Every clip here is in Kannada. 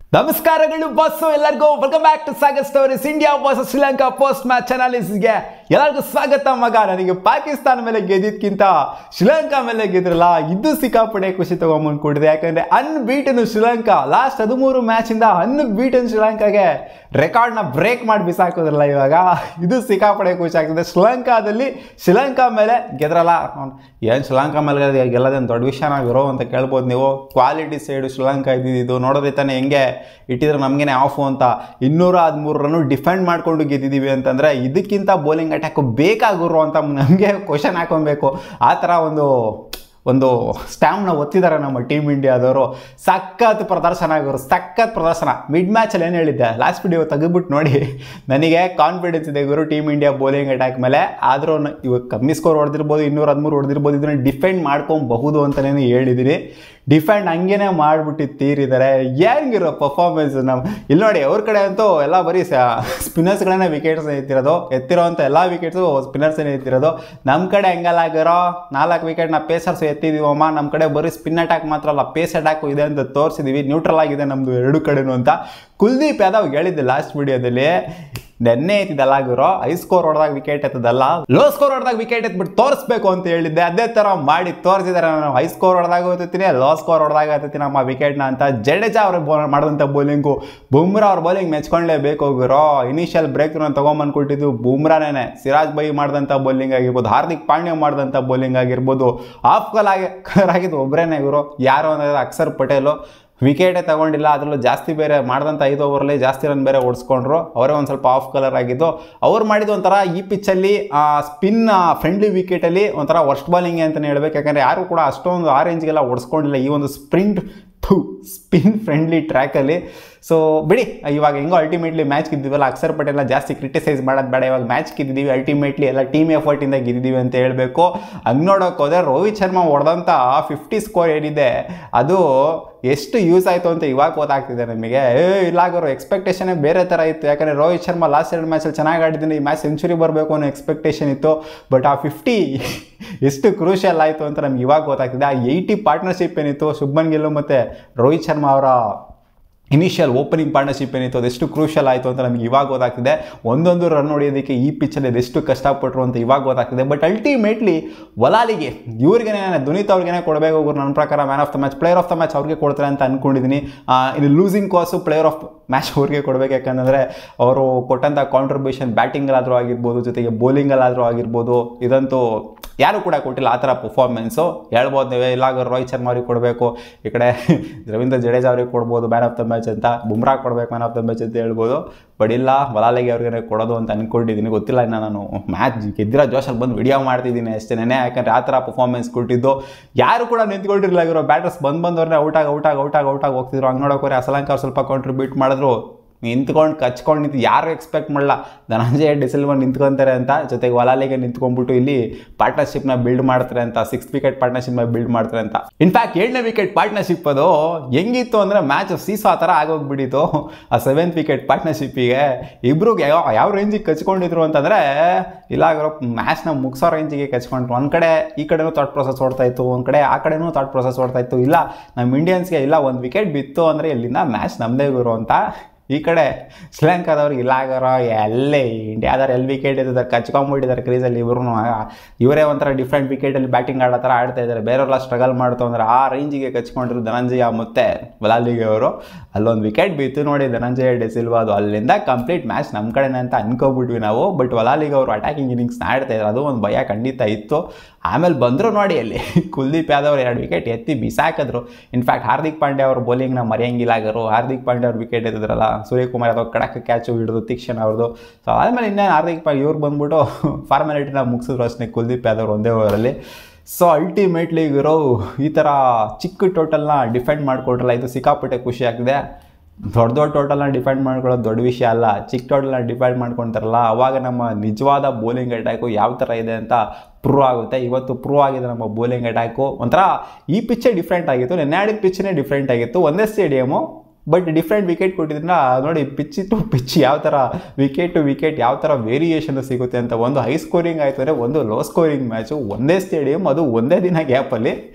ನಮಸ್ಕಾರಗಳು ಬಸ್ಸು ಎಲ್ಲರಿಗೂ welcome back to Sagar stories India versus Sri Lanka post match ಅನಾಲಿಸಿಸ್ಗೆ ಎಲ್ಲರಿಗೂ ಸ್ವಾಗತ ಮಗ ನನಗೆ ಪಾಕಿಸ್ತಾನ ಮೇಲೆ ಗೆದ್ದಿದ್ಕಿಂತ ಶ್ರೀಲಂಕಾ ಮೇಲೆ ಗೆದ್ರಲ್ಲ ಇದು ಸಿಕ್ಕಾಪಡೆ ಖುಷಿ ತಗೊಂಬಂದ್ಕೊಂಡಿದೆ ಯಾಕಂದ್ರೆ ಅನ್ಬೀಟನ್ ಶ್ರೀಲಂಕಾ ಲಾಸ್ಟ್ ಹದಿಮೂರು ಮ್ಯಾಚಿಂದ ಅನ್ಬೀಟನ್ ಶ್ರೀಲಂಕಾಗೆ ರೆಕಾರ್ಡ್ನ ಬ್ರೇಕ್ ಮಾಡಿ ಬಿಸಾಕೋದ್ರಲ್ಲ ಇವಾಗ ಇದು ಸಿಕ್ಕಾಪಡೆ ಖುಷಿ ಆಗ್ತದೆ ಶ್ರೀಲಂಕಾದಲ್ಲಿ ಶ್ರೀಲಂಕಾ ಮೇಲೆ ಗೆದ್ರಲ್ಲ ಏನು ಶ್ರೀಲಂಕಾ ಮೇಲೆ ಗೆಲ್ಲದೇನು ದೊಡ್ಡ ವಿಷಯನ ಇರೋ ಅಂತ ಕೇಳ್ಬೋದು ನೀವು ಕ್ವಾಲಿಟಿ ಸೈಡು ಶ್ರೀಲಂಕಾ ಇದ್ದಿದ್ದು ನೋಡೋದ್ರೆ ತಾನೆ ಹೆಂಗೆ ಇಟ್ಟಿದ್ರೆ ನಮಗೇನೆ ಆಫು ಅಂತ ಇನ್ನೂರ ಹದಿಮೂರು ರನ್ನು ಡಿಫೆಂಡ್ ಮಾಡ್ಕೊಂಡು ಗೆದ್ದಿದ್ದೀವಿ ಅಂತಂದರೆ ಇದಕ್ಕಿಂತ ಬೌಲಿಂಗ್ ಅಟ್ಯಾಕು ಬೇಕಾಗಿರೋ ಅಂತ ನಮಗೆ ಕ್ವಶನ್ ಹಾಕೊಬೇಕು ಆ ಥರ ಒಂದು ಒಂದು ಸ್ಟ್ಯಾಂಪ್ನ ಒತ್ತಿದ್ದಾರೆ ನಮ್ಮ ಟೀಮ್ ಇಂಡಿಯಾದವರು ಸಖತ್ ಪ್ರದರ್ಶನ ಆಗಿರೋ ಸಖತ್ ಪ್ರದರ್ಶನ ಮಿಡ್ ಮ್ಯಾಚಲ್ಲಿ ಏನು ಹೇಳಿದ್ದೆ ಲಾಸ್ಟ್ ವಿಡಿಯೋ ತೆಗೆದ್ಬಿಟ್ಟು ನೋಡಿ ನನಗೆ ಕಾನ್ಫಿಡೆನ್ಸ್ ಇದೆ ಗುರು ಟೀಮ್ ಇಂಡಿಯಾ ಬೌಲಿಂಗ್ ಅಟ್ಯಾಕ್ ಮೇಲೆ ಆದರೂ ಇವಾಗ ಕಮ್ಮಿ ಸ್ಕೋರ್ ಹೊಡೆದಿರ್ಬೋದು ಇನ್ನೂರ ಹದಿಮೂರು ಹೊಡೆದಿರ್ಬೋದು ಇದನ್ನು ಡಿಫೆಂಡ್ ಮಾಡ್ಕೊಬಹುದು ಅಂತಲೇ ಹೇಳಿದ್ದೀನಿ ಡಿಫೆಂಡ್ ಹಂಗೇನೆ ಮಾಡಿಬಿಟ್ಟು ತೀರಿದ್ದಾರೆ ಹೆಂಗಿರೋ ಪರ್ಫಾರ್ಮೆನ್ಸ್ ನಮ್ಮ ಇಲ್ಲಿ ನೋಡಿ ಅವ್ರ ಕಡೆ ಅಂತೂ ಎಲ್ಲ ಬರೀ ಸ್ಪಿನ್ನರ್ಸ್ಗಳನ್ನೇ ವಿಕೆಟ್ಸ್ ಎತ್ತಿರೋದು ಎತ್ತಿರೋಂಥ ಎಲ್ಲ ವಿಕೆಟ್ಸು ಸ್ಪಿನ್ನರ್ಸೇ ಎತ್ತಿರೋದು ನಮ್ಮ ಕಡೆ ಹೆಂಗಲ್ಲ ಆಗಿರೋ ನಾಲ್ಕು ವಿಕೆಟ್ನ ಪೇಸರ್ಸ್ ಎತ್ತಿದೀವಮ್ಮ ನಮ್ಮ ಕಡೆ ಬರೀ ಸ್ಪಿನ್ ಅಟ್ಯಾಕ್ ಮಾತ್ರ ಅಲ್ಲ ಪೇಸ್ ಅಟ್ಯಾಕು ಇದೆ ಅಂತ ತೋರಿಸಿದೀವಿ ನ್ಯೂಟ್ರಲ್ ಆಗಿದೆ ನಮ್ಮದು ಎರಡು ಕಡೆನೂ ಅಂತ ಕುಲ್ದೀಪ್ ಯಾದವ್ ಹೇಳಿದ್ದೆ ಲಾಸ್ಟ್ ವಿಡಿಯೋದಲ್ಲಿ ನೆನ್ನೆ ಎತ್ತಿದಲ್ಲ ಗುರು ಐ ಸ್ಕೋರ್ ಹೊಡೆದಾಗ ವಿಕೆಟ್ ಎತ್ತದಲ್ಲ ಲೋ ಸ್ಕೋರ್ ಹೊಡೆದಾಗ ವಿಕೆಟ್ ಎತ್ಬಿಟ್ಟು ತೋರಿಸ್ಬೇಕು ಅಂತ ಹೇಳಿದ್ದೆ ಅದೇ ಥರ ಮಾಡಿ ತೋರಿಸಿದ್ದಾರೆ ನಾನು ಹೈ ಸ್ಕೋರ್ ಹೊಡೆದಾಗ ಎತ್ತೀನಿ ಲೋ ಸ್ಕೋರ್ ಹೊಡೆದಾಗ ಎತ್ತೀನಿ ನಮ್ಮ ವಿಕೆಟ್ನ ಅಂತ ಜಡೇಜಾ ಅವ್ರ ಮಾಡಿದಂಥ ಬೌಲಿಂಗು ಬುಮ್ರಾ ಅವ್ರ ಬೌಲಿಂಗ್ ಮೆಚ್ಕೊಂಡ್ಲೇಬೇಕು ಗುರು ಇನಿಷಿಯಲ್ ಬ್ರೇಕ್ ತೊಗೊಂಬಂದು ಕೊಟ್ಟಿದ್ದು ಬುಮ್ರಾನೇ ಸಿರಾಜ್ ಬೈ ಮಾಡಿದಂಥ ಬೌಲಿಂಗ್ ಆಗಿರ್ಬೋದು ಹಾರ್ದಿಕ್ ಪಾಂಡ್ಯ ಮಾಡಿದಂಥ ಬೌಲಿಂಗ್ ಆಗಿರ್ಬೋದು ಆಫ್ ಕಲ್ ಆಗಿ ಆಗಿದ್ದು ಒಬ್ಬರೇನೆ ಇವರು ಯಾರು ಅಂದರೆ ಅಕ್ಷರ್ ಪಟೇಲು ವಿಕೆಟೇ ತಗೊಂಡಿಲ್ಲ ಅದರಲ್ಲೂ ಜಾಸ್ತಿ ಬೇರೆ ಮಾಡಿದಂಥ ಐದು ಓವರಲ್ಲಿ ಜಾಸ್ತಿ ರನ್ ಬೇರೆ ಓಡಿಸ್ಕೊಂಡ್ರು ಅವರೇ ಒಂದು ಸ್ವಲ್ಪ ಆಫ್ ಕಲರ್ ಆಗಿದ್ದು ಅವ್ರು ಮಾಡಿದ ಒಂಥರ ಈ ಪಿಚ್ಚಲ್ಲಿ ಸ್ಪಿನ್ ಫ್ರೆಂಡ್ಲಿ ವಿಕೆಟಲ್ಲಿ ಒಂಥರ ವರ್ಸ್ಟ್ ಬಾಲಿಂಗ್ ಅಂತಲೇ ಹೇಳ್ಬೇಕು ಯಾಕಂದರೆ ಯಾರು ಕೂಡ ಅಷ್ಟೊಂದು ಆ ರೇಂಜ್ಗೆಲ್ಲ ಓಡಿಸ್ಕೊಂಡಿಲ್ಲ ಈ ಒಂದು ಸ್ಪ್ರಿಂಟ್ ಥು ಸ್ಪಿನ್ ಫ್ರೆಂಡ್ಲಿ ಟ್ರ್ಯಾಕಲ್ಲಿ ಸೊ ಬಿಡಿ ಇವಾಗ ಹೆಂಗೋ ಅಲ್ಟಿಮೇಟ್ಲಿ ಮ್ಯಾಚ್ ಗೆದ್ದಿವಲ್ಲ ಅಕ್ಷರ್ ಪಟೇಲ್ನ ಜಾಸ್ತಿ ಕ್ರಿಟಿಸೈಸ್ ಮಾಡೋದು ಬೇಡ ಇವಾಗ ಮ್ಯಾಚ್ ಗೆದ್ದಿದ್ದೀವಿ ಅಲ್ಟಿಮೇಟ್ಲಿ ಎಲ್ಲ ಟೀಮ್ ಎಫರ್ಟಿಂದ ಗೆದ್ದಿದ್ದೀವಿ ಅಂತ ಹೇಳಬೇಕು ಹಂಗೆ ನೋಡೋಕೆ ಹೋದರೆ ರೋಹಿತ್ ಶರ್ಮಾ ಹೊಡೆದಂಥ ಫಿಫ್ಟಿ ಸ್ಕೋರ್ ಏನಿದೆ ಅದು ಎಷ್ಟು ಯೂಸ್ ಆಯಿತು ಅಂತ ಇವಾಗ ಗೊತ್ತಾಗ್ತಿದೆ ನಮಗೆ ಏ ಇಲ್ಲಾಗರು ಎಕ್ಸ್ಪೆಕ್ಟೇಷನೇ ಬೇರೆ ಥರ ಇತ್ತು ಯಾಕಂದರೆ ರೋಹಿತ್ ಶರ್ಮಾ ಲಾಸ್ಟ್ ಎರಡು ಮ್ಯಾಚಲ್ಲಿ ಚೆನ್ನಾಗಿ ಆಡಿದ್ದೀನಿ ಈ ಮ್ಯಾಚ್ ಸೆಂಚುರಿ ಬರಬೇಕು ಅನ್ನೋ ಎಕ್ಸ್ಪೆಕ್ಟೇಷನ್ ಇತ್ತು ಬಟ್ ಆ ಫಿಫ್ಟಿ ಎಷ್ಟು ಕ್ರೂಷಿಯಲ್ ಆಯಿತು ಅಂತ ನಮ್ಗೆ ಇವಾಗ ಗೊತ್ತಾಗ್ತಿದೆ ಆ ಏಯ್ಟಿ ಪಾರ್ಟ್ನರ್ಶಿಪ್ ಏನಿತ್ತು ಶುಭ್ಮನ್ ಗಿಲ್ಲು ಮತ್ತು ರೋಹಿತ್ ಶರ್ಮಾ ಅವರ ಇನಿಷಿಯಲ್ ಓಪನಿಂಗ್ ಪಾರ್ಟ್ನರ್ಶಿಪ್ ಏನಿತ್ತು ಅದೆಷ್ಟು ಕ್ರೂಷಿಯಲ್ ಆಯಿತು ಅಂತ ನಮಗೆ ಇವಾಗ ಗೊತ್ತಾಗ್ತಿದೆ ಒಂದೊಂದು ರನ್ ಹೊಡೆಯೋದಕ್ಕೆ ಈ ಪಿಚ್ಚಲ್ಲಿ ಅದೆಷ್ಟು ಕಷ್ಟಪಟ್ಟರು ಅಂತ ಇವಾಗ ಗೊತ್ತಾಗ್ತಿದೆ ಬಟ್ ಅಲ್ಟಿಮೇಟ್ಲಿ ವಲಾಲಿಗೆ ಇವ್ರಿಗೇನೆ ದುನೀತ್ ಅವ್ರಿಗೇನೆ ಕೊಡಬೇಕು ನನ್ನ ಪ್ರಕಾರ man of the match player of the match ಅವ್ರಿಗೆ ಕೊಡ್ತಾರೆ ಅಂತ ಅಂದ್ಕೊಂಡಿದ್ದೀನಿ ಇನ್ನು ಲೂಸಿಂಗ್ ಕಾಸು ಪ್ಲೇಯರ್ ಆಫ್ ಮ್ಯಾಚ್ ಅವ್ರಿಗೆ ಕೊಡಬೇಕು ಯಾಕಂದರೆ ಅವರು ಕೊಟ್ಟಂಥ ಕಾಂಟ್ರಿಬ್ಯೂಷನ್ ಬ್ಯಾಟಿಂಗಲ್ಲಾದರೂ ಆಗಿರ್ಬೋದು ಜೊತೆಗೆ ಬೌಲಿಂಗಲ್ಲಾದರೂ ಆಗಿರ್ಬೋದು ಇದಂತೂ ಯಾರು ಕೂಡ ಕೊಟ್ಟಿಲ್ಲ ಆ ಥರ ಪರ್ಫಾರ್ಮೆನ್ಸು ಹೇಳ್ಬೋದು ನೀವೇ ಇಲ್ಲಾಗ ರೋಹಿತ್ ಶರ್ಮಾ ಅವ್ರಿಗೆ ಕೊಡಬೇಕು ಈ ಕಡೆ ರವೀಂದ್ರ ಜಡೇಜಾ ಅವ್ರಿಗೆ ಕೊಡ್ಬೋದು ಮ್ಯಾನ್ ಆಫ್ ದ ಮ್ಯಾಚ್ ಅಂತ ಬುಮ್ರಾ ಕೊಡಬೇಕು ಮ್ಯಾನ್ ಆಫ್ ದ ಮ್ಯಾಚ್ ಅಂತ ಹೇಳ್ಬೋದು ಬಟ್ ಇಲ್ಲ ಬಲಾಲೆಗೆ ಅವ್ರಿಗೆ ಕೊಡೋದು ಅಂತ ಅಂದ್ಕೊಂಡಿದ್ದೀನಿ ಗೊತ್ತಿಲ್ಲ ಇನ್ನು ನಾನು ಮ್ಯಾಚ್ ಗೆದ್ದಿರೋ ಜೋಶಲ್ಲಿ ಬಂದು ವಿಡಿಯೋ ಮಾಡ್ತಿದ್ದೀನಿ ಅಷ್ಟೇ ಯಾಕಂದರೆ ಆ ಥರ ಪರ್ಫಾರ್ಮೆನ್ಸ್ ಕೊಟ್ಟಿದ್ದು ಯಾರು ಕೂಡ ನಿಂತ್ಕೊಂಡಿರಲಿಲ್ಲ ಇರೋ ಬ್ಯಾಟರ್ಸ್ ಬಂದು ಬಂದವ್ರನ್ನೇ ಔಟಾಗಿ ಔಟಾಗಿ ಔಟಾಗಿ ಔಟಾಗಿ ಹೋಗ್ತಿದ್ರು ಹಂಗೆ ನೋಡೋಕೆ ಅಸಲಂಕ ಅವ್ರು ಸ್ವಲ್ಪ ಕಾಂಟ್ರಿಬ್ಯೂಟ್ ಮಾಡಿದ್ರು ನಿಂತ್ಕೊಂಡು ಕಚ್ಕೊಂಡು ನಿಂತು ಯಾರು ಎಕ್ಸ್ಪೆಕ್ಟ್ ಮಾಡಲ್ಲ ಧನಂಜಯ ಡಿಸಿಲ್ವ ನಿಂತ್ಕೊತಾರೆ ಅಂತ ಜೊತೆಗೆ ವಲಾಲಿಗೆ ನಿಂತ್ಕೊಂಡ್ಬಿಟ್ಟು ಇಲ್ಲಿ ಪಾರ್ಟ್ನರ್ಶಿಪ್ನ ಬಿಲ್ಡ್ ಮಾಡ್ತಾರೆ ಅಂತ ಸಿಕ್ಸ್ ವಿಕೆಟ್ ಪಾರ್ಟ್ನರ್ಶಿಪ್ನ ಬಿಲ್ಡ್ ಮಾಡ್ತಾರೆ ಅಂತ ಇನ್ಫ್ಯಾಕ್ಟ್ ಏಳನೇ ವಿಕೆಟ್ ಪಾರ್ಟ್ನರ್ಶಿಪ್ ಅದು ಹೆಂಗಿತ್ತು ಅಂದರೆ ಮ್ಯಾಚ್ ಸೀಸೋ ಆ ಥರ ಆಗೋಗ್ಬಿಟ್ಟಿತ್ತು ಆ ಸೆವೆಂತ್ ವಿಕೆಟ್ ಪಾರ್ಟ್ನರ್ಶಿಪ್ಪಿಗೆ ಇಬ್ರಿಗೆ ಯಾವ ಯಾವ ರೇಂಜಿಗೆ ಕಚ್ಕೊಂಡಿದ್ರು ಅಂತಂದರೆ ಇಲ್ಲ ಮ್ಯಾಚ್ನ ಮುಗಿಸೋ ರೇಂಜಿಗೆ ಕಚ್ಕೊಂಡ್ರು ಒಂದು ಕಡೆ ಈ ಕಡೆನೂ ಥಾಟ್ ಪ್ರೊಸೆಸ್ ಓಡ್ತಾ ಇತ್ತು ಒಂದು ಕಡೆ ಆ ಕಡೆನೂ ಥಾಟ್ ಪ್ರೊಸೆಸ್ ಓಡ್ತಾ ಇತ್ತು ಇಲ್ಲ ನಮ್ಮ ಇಂಡಿಯನ್ಸ್ಗೆ ಇಲ್ಲ ಒಂದು ವಿಕೆಟ್ ಬಿತ್ತು ಅಂದರೆ ಇಲ್ಲಿಂದ ಮ್ಯಾಚ್ ನಮ್ಮದೇ ಗುರು ಅಂತ ಈ ಕಡೆ ಶ್ರೀಲಂಕಾದವ್ರಿಗೆ ಇಲ್ಲ ಆಗಾರ ಎಲ್ಲೇ ಇಂಡಿಯಾದವ್ರು ಎಲ್ಲಿ ವಿಕೆಟ್ ಇದ್ದಾರೆ ಕಚ್ಕೊಂಡ್ಬಿಟ್ಟಿದ್ದಾರೆ ಕ್ರೀಸಲ್ಲಿ ಇವರು ಇವರೇ ಒಂಥರ ಡಿಫ್ರೆಂಟ್ ವಿಕೆಟಲ್ಲಿ ಬ್ಯಾಟಿಂಗ್ ಆಡೋ ಥರ ಆಡ್ತಾ ಇದ್ದಾರೆ ಬೇರೆಯವ್ರೆಲ್ಲ ಸ್ಟ್ರಗಲ್ ಮಾಡ್ತು ಅಂದ್ರೆ ಆ ರೇಂಜಿಗೆ ಕಚ್ಕೊಂಡಿರು ಧನಂಜಯ ಮತ್ತು ಬಲಾಲಿಗೆ ಅವರು ಅಲ್ಲೊಂದು ವಿಕೆಟ್ ಬಿತ್ತು ನೋಡಿ ಧನಂಜಯ ಡೆಸಿಲ್ವಾ ಅದು ಅಲ್ಲಿಂದ ಕಂಪ್ಲೀಟ್ ಮ್ಯಾಚ್ ನಮ್ಮ ಕಡೆನೇ ಅಂತ ಅನ್ಕೋಬಿಟ್ವಿ ನಾವು ಬಟ್ ವಲಾಲಿಗೆ ಅವರು ಅಟ್ಯಾಕಿಂಗ್ ಇನ್ನಿಂಗ್ಸ್ ಆಡ್ತಾ ಇದ್ದಾರೆ ಅದು ಒಂದು ಭಯ ಖಂಡಿತ ಇತ್ತು ಆಮೇಲೆ ಬಂದರು ನೋಡಿ ಅಲ್ಲಿ ಕುಲ್ದೀಪ್ ಯಾದವ್ ಎರಡು ವಿಕೆಟ್ ಎತ್ತಿ ಬಿಸಾಕಿದ್ರು ಇನ್ಫ್ಯಾಕ್ಟ್ ಹಾರ್ದಿಕ್ ಪಾಂಡ್ಯ ಅವ್ರ ಬೌಲಿಂಗ್ನ ಮರೆಯಂಗಿಲ್ಲ ಆಗರು ಹಾರ್ದಿಕ್ ಪಾಂಡ್ಯ ಅವ್ರ ವಿಕೆಟ್ ಎತ್ತಿದ್ರಲ್ಲ ಸೂರ್ಯಕುಮಾರ್ ಯಾದವ್ ಕಡಕ್ ಕ್ಯಾಚು ಹಿಡಿದು ತೀಕ್ಷಣ ಅವ್ರದ್ದು ಸೊ ಆದಮೇಲೆ ಇನ್ನೇನು ಹಾರ್ದಿಕ್ ಪಾಂಡ್ಯ ಇವ್ರು ಬಂದ್ಬಿಟ್ಟು ಫಾರ್ಮಾಲಿಟಿನ ಮುಗಿಸಿದ್ರು ಅಷ್ಟೇ ಕುಲ್ದೀಪ್ ಯಾದವ್ ಒಂದೇ ಓವರಲ್ಲಿ ಸೊ ಅಲ್ಟಿಮೇಟ್ಲಿ ಇರೋ ಈ ಥರ ಚಿಕ್ಕ ಟೋಟಲ್ನ ಡಿಫೆಂಡ್ ಮಾಡಿಕೊಟ್ರಲ್ಲ ಇದು ಸಿಕ್ಕಾಪಟ್ಟೆ ಖುಷಿ ಆಗ್ತಿದೆ ದೊಡ್ಡ ದೊಡ್ಡ ಟೋಟಲ್ನ ಡಿಫೆಂಡ್ ಮಾಡ್ಕೊಳ್ಳೋದು ದೊಡ್ಡ ವಿಷಯ ಅಲ್ಲ ಚಿಕ್ಕ ಟೋಟಲ್ನ ಡಿಫೆಂಡ್ ಮಾಡ್ಕೊತಾರಲ್ಲ ಅವಾಗ ನಮ್ಮ ನಿಜವಾದ ಬೌಲಿಂಗ್ ಅಟ್ಯಾಕು ಯಾವ ಥರ ಇದೆ ಅಂತ ಪ್ರೂವ್ ಆಗುತ್ತೆ ಇವತ್ತು ಪ್ರೂವ್ ಆಗಿದೆ ನಮ್ಮ ಬೌಲಿಂಗ್ ಅಟ್ಯಾಕು ಒಂಥರ ಈ ಪಿಚ್ಚೇ ಡಿಫ್ರೆಂಟ್ ಆಗಿತ್ತು ನೆನ್ನೆ ಆಡಿದ ಪಿಚ್ಚೇ ಡಿಫ್ರೆಂಟ್ ಆಗಿತ್ತು ಒಂದೇ ಸ್ಟೇಡಿಯಮು ಬಟ್ ಡಿಫ್ರೆಂಟ್ ವಿಕೆಟ್ ಕೊಟ್ಟಿದ್ರಿಂದ ನೋಡಿ ಪಿಚ್ ಟು ಪಿಚ್ ಯಾವ ಥರ ವಿಕೆಟ್ ಟು ವಿಕೆಟ್ ಯಾವ ಥರ ವೇರಿಯೇಷನ್ ಸಿಗುತ್ತೆ ಅಂತ ಒಂದು ಹೈ ಸ್ಕೋರಿಂಗ್ ಆಯಿತು ಅಂದರೆ ಒಂದು ಲೋ ಸ್ಕೋರಿಂಗ್ ಮ್ಯಾಚು ಒಂದೇ ಸ್ಟೇಡಿಯಂ ಅದು ಒಂದೇ ದಿನ ಗ್ಯಾಪಲ್ಲಿ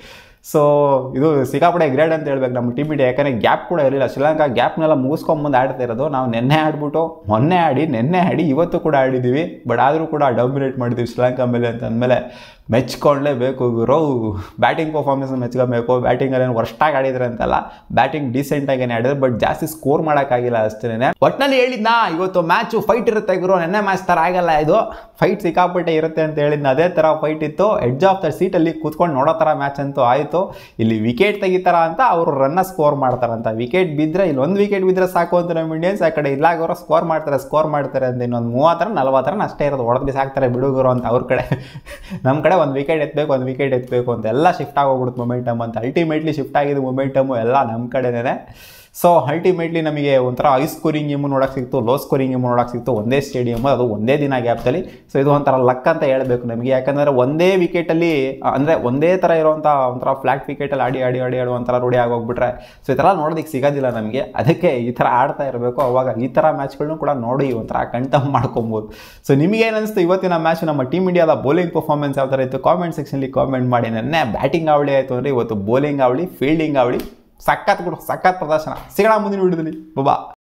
ಸೊ ಇದು ಸಿಕ್ಕಾಪಡೆ ಗ್ರೇಡ್ ಅಂತ ಹೇಳ್ಬೇಕು ನಮ್ಮ ಟೀಮ್ ಇಂಡಿಯಾ ಯಾಕಂದರೆ ಗ್ಯಾಪ್ ಕೂಡ ಇರಲಿಲ್ಲ ಶ್ರೀಲಂಕಾ ಗ್ಯಾಪ್ನೆಲ್ಲ ಮುಗಿಸ್ಕೊಂಬಂದು ಆಡ್ತಾ ಇರೋದು ನಾವು ನೆನ್ನೆ ಆಡ್ಬಿಟ್ಟು ಮೊನ್ನೆ ಆಡಿ ನೆನ್ನೆ ಆಡಿ ಇವತ್ತು ಕೂಡ ಆಡಿದ್ದೀವಿ ಬಟ್ ಆದರೂ ಕೂಡ ಡಾಮಿನೇಟ್ ಮಾಡಿದ್ದೀವಿ ಶ್ರೀಲಂಕಾ ಮೇಲೆ ಅಂತ ಅಂದಮೇಲೆ ಮೆಚ್ಕೊಳ್ಳೇಬೇಕು ಗುರು ಬ್ಯಾಟಿಂಗ್ ಪರ್ಫಾರ್ಮೆನ್ಸ್ ಮೆಚ್ಕೋಬೇಕು ಬ್ಯಾಟಿಂಗಲ್ಲಿ ಏನು ವರ್ಸ್ಟಾಗಿ ಆಡಿದ್ರೆ ಅಂತಲ್ಲ ಬ್ಯಾಟಿಂಗ್ ಡೀಸೆಂಟಾಗೇನೆ ಆಡಿದ್ರೆ ಬಟ್ ಜಾಸ್ತಿ ಸ್ಕೋರ್ ಮಾಡೋಕ್ಕಾಗಿಲ್ಲ ಅಷ್ಟೇ ಒಟ್ಟಿನಲ್ಲಿ ಹೇಳಿದ್ನಾ ಇವತ್ತು ಮ್ಯಾಚು ಫೈಟ್ ಇರುತ್ತೆ ಗುರು ನೆನ್ನೆ ಮ್ಯಾಚ್ ಥರ ಆಗಲ್ಲ ಇದು ಫೈಟ್ ಸಿಕ್ಕಾಪಟ್ಟೆ ಇರುತ್ತೆ ಅಂತ ಹೇಳಿದ್ನ ಅದೇ ಥರ ಫೈಟ್ ಇತ್ತು ಎಡ್ಜ್ ಆಫ್ ದ ಸೀಟಲ್ಲಿ ಕೂತ್ಕೊಂಡು ನೋಡೋ ಥರ ಮ್ಯಾಚ್ ಅಂತೂ ಆಯಿತು ಇಲ್ಲಿ ವಿಕೆಟ್ ತೆಗಿತಾರ ಅಂತ ಅವರು ರನ್ನ ಸ್ಕೋರ್ ಮಾಡ್ತಾರಂತ ವಿಕೆಟ್ ಬಿದ್ದರೆ ಇಲ್ಲಿ ಒಂದು ವಿಕೆಟ್ ಬಿದ್ದರೆ ಸಾಕು ಅಂತ ನಮ್ಮ ಇಂಡಿಯನ್ಸ್ ಆ ಕಡೆ ಇಲ್ಲಾಗವರು ಸ್ಕೋರ್ ಮಾಡ್ತಾರೆ ಸ್ಕೋರ್ ಮಾಡ್ತಾರೆ ಅಂತ ಇನ್ನೊಂದು ಮೂವತ್ತರ ನಲ್ವತ್ತರ ಅಷ್ಟೇ ಇರೋದು ಹೊಡೆದು ಬಿಸಾಕ್ತಾರೆ ಬಿಡುಗರು ಅಂತ ಅವ್ರ ಕಡೆ ನಮ್ಮ ಕಡೆ ಒಂದು ವಿಕೆಟ್ ಎತ್ತಬೇಕು ಒಂದು ವಿಕೆಟ್ ಎತ್ತಬೇಕು ಅಂತ ಎಲ್ಲ ಶಿಫ್ಟ್ ಆಗೋಗ್ಬಿಡುತ್ತೆ ಮೊಮೆಂಟಮ್ ಅಂತ ಅಲ್ಟಿಮೇಟ್ಲಿ ಶಿಫ್ಟ್ ಆಗಿದ್ದು ಮೊಮೆಂಟಮು ಎಲ್ಲ ನಮ್ಮ ಕಡೆನೇ ಸೊ ಅಲ್ಟಿಮೇಟ್ಲಿ ನಮಗೆ ಒಂಥರ ಹೈ ಸ್ಕೋರಿಂಗ್ ಗೇಮು ನೋಡೋಕೆ ಸಿಕ್ತು ಲೋ ಸ್ಕೋರಿಂಗ್ ಗೇಮು ನೋಡೋಕೆ ಸಿಕ್ತು ಒಂದೇ ಸ್ಟೇಡಿಯಮ್ ಅದು ಒಂದೇ ದಿನ ಗ್ಯಾಪ್ದಲ್ಲಿ ಸೊ ಇದು ಒಂಥರ ಲಕ್ ಅಂತ ಹೇಳಬೇಕು ನಮಗೆ ಯಾಕಂದರೆ ಒಂದೇ ವಿಕೆಟಲ್ಲಿ ಅಂದರೆ ಒಂದೇ ಥರ ಇರೋವಂಥ ಒಂಥರ ಫ್ಲಾಟ್ ವಿಕೆಟಲ್ಲಿ ಆಡಿ ಆಡಿ ಆಡಿ ಆಡಿ ಒಂಥರ ರೂಢಿ ಆಗೋಗ್ಬಿಟ್ರೆ ಸೊ ಈ ಥರ ನೋಡೋದಕ್ಕೆ ಸಿಗೋದಿಲ್ಲ ನಮಗೆ ಅದಕ್ಕೆ ಈ ಥರ ಆಡ್ತಾ ಇರಬೇಕು ಅವಾಗ ಈ ಥರ ಮ್ಯಾಚ್ಗಳನ್ನೂ ಕೂಡ ನೋಡಿ ಒಂಥರ ಕಣ್ತಂಪ್ ಮಾಡ್ಕೊಬೋದು ಸೊ ನಿಮಗೆ ಏನಿಸ್ತು ಇವತ್ತಿನ ಮ್ಯಾಚ್ ನಮ್ಮ ಟೀಮ್ ಇಂಡಿಯಾದ ಬೌಲಿಂಗ್ ಪರ್ಫಾರ್ಮೆನ್ಸ್ ಯಾವ ಥರ ಇತ್ತು ಕಾಮೆಂಟ್ ಸೆಕ್ಷನ್ಲಿ ಕಾಮೆಂಟ್ ಮಾಡಿ ನೆನ್ನೆ ಬ್ಯಾಟಿಂಗ್ ಅವಳಿ ಆಯಿತು ಅಂದರೆ ಇವತ್ತು ಬೌಲಿಂಗ್ ಅವಳಿ ಫೀಲ್ಡಿಂಗ್ ಅವಳಿ ಸಖತ್ ಗುರು ಸಖತ್ ಪ್ರದರ್ಶನ ಸಿಗೋಣ ಮುಂದಿನ ವಿಡಿಯೋದಲ್ಲಿ ಬಾ